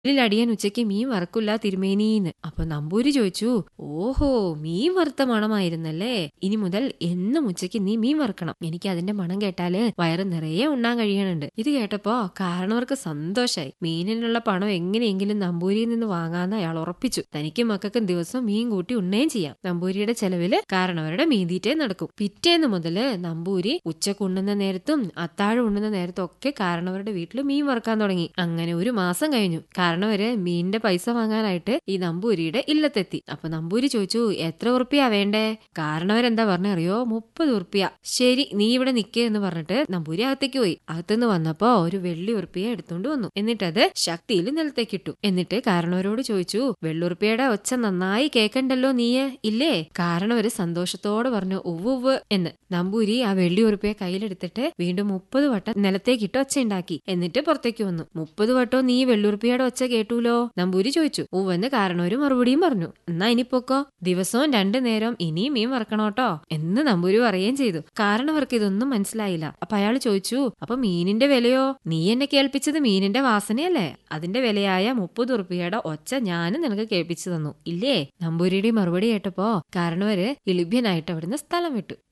അടിയൻ ഉച്ചയ്ക്ക് മീൻ വറക്കില്ല തിരുമേനീന്ന് അപ്പൊ നമ്പൂരി ചോദിച്ചു ഓഹോ മീൻ വറുത്ത മണമായിരുന്നല്ലേ ഇനി മുതൽ എന്നും ഉച്ചയ്ക്ക് നീ മീൻ വറുക്കണം എനിക്ക് അതിന്റെ മണം കേട്ടാല് വയറ് നിറയെ ഉണ്ണാൻ കഴിയണുണ്ട് ഇത് കേട്ടപ്പോ കാരണവർക്ക് സന്തോഷായി മീനിനുള്ള പണം എങ്ങനെയെങ്കിലും നമ്പൂരിയിൽ നിന്ന് വാങ്ങാന്ന് അയാൾ ഉറപ്പിച്ചു തനിക്കും മക്കൾക്കും ദിവസം മീൻ കൂട്ടി ഉണ്ണയും ചെയ്യാം നമ്പൂരിയുടെ ചെലവില് കാരണവരുടെ മീൻതീറ്റേ നടക്കും പിറ്റേന്ന് മുതല് നമ്പൂരി ഉച്ചക്ക് ഉണ്ണുന്ന നേരത്തും അത്താഴം ഉണ്ണുന്ന നേരത്തും ഒക്കെ കാരണവരുടെ വീട്ടിൽ മീൻ വറുക്കാൻ തുടങ്ങി അങ്ങനെ ഒരു മാസം കഴിഞ്ഞു കാരണവര് മീനിന്റെ പൈസ വാങ്ങാനായിട്ട് ഈ നമ്പൂരിയുടെ ഇല്ലത്തെത്തി അപ്പൊ നമ്പൂരി ചോദിച്ചു എത്ര ഉറുപ്പിയാ വേണ്ടേ കാരണവരെന്താ പറഞ്ഞറിയോ മുപ്പത് ഉറുപ്പിയ ശരി നീ ഇവിടെ നിക്കേ എന്ന് പറഞ്ഞിട്ട് നമ്പൂരി അകത്തേക്ക് പോയി അകത്തുനിന്ന് വന്നപ്പോ ഒരു വെള്ളി ഉറുപ്പിയ എടുത്തോണ്ട് വന്നു എന്നിട്ടത് ശക്തിയിൽ നിലത്തേക്ക് ഇട്ടു എന്നിട്ട് കാരണവരോട് ചോദിച്ചു വെള്ളുറുപ്പിയുടെ ഒച്ച നന്നായി കേക്കണ്ടല്ലോ നീയ് ഇല്ലേ കാരണവര് സന്തോഷത്തോടെ പറഞ്ഞു ഉവ്വ് എന്ന് നമ്പൂരി ആ വെള്ളി ഉറുപ്പിയെ കയ്യിലെടുത്തിട്ട് വീണ്ടും മുപ്പത് വട്ടം നിലത്തേക്കിട്ട് ഒച്ച ഉണ്ടാക്കി എന്നിട്ട് പുറത്തേക്ക് വന്നു മുപ്പത് വട്ടവും നീ വെള്ളുറുപ്പിയുടെ ഒച്ച കേട്ടൂലോ നമ്പൂരി ചോദിച്ചു ഉവ്വെന്ന് കാരണവര് മറുപടിയും പറഞ്ഞു എന്നാ ഇനിപ്പൊക്കോ ദിവസവും രണ്ടു നേരം ഇനിയും മീൻ വറക്കണോട്ടോ എന്ന് നമ്പൂരി പറയുകയും ചെയ്തു കാരണവർക്ക് ഇതൊന്നും മനസ്സിലായില്ല അപ്പൊ അയാൾ ചോദിച്ചു അപ്പൊ മീനിന്റെ വിലയോ നീ എന്നെ കേൾപ്പിച്ചത് മീനിന്റെ വാസനയല്ലേ അതിന്റെ വിലയായ മുപ്പത് ഉറുപ്പിയുടെ ഒച്ച ഞാനും നിനക്ക് കേൾപ്പിച്ചു തന്നു ഇല്ലേ നമ്പൂരിയുടെ മറുപടി കേട്ടപ്പോ കാരണവര് ഇളിഭ്യനായിട്ട് അവിടുന്ന് സ്ഥലം വിട്ടു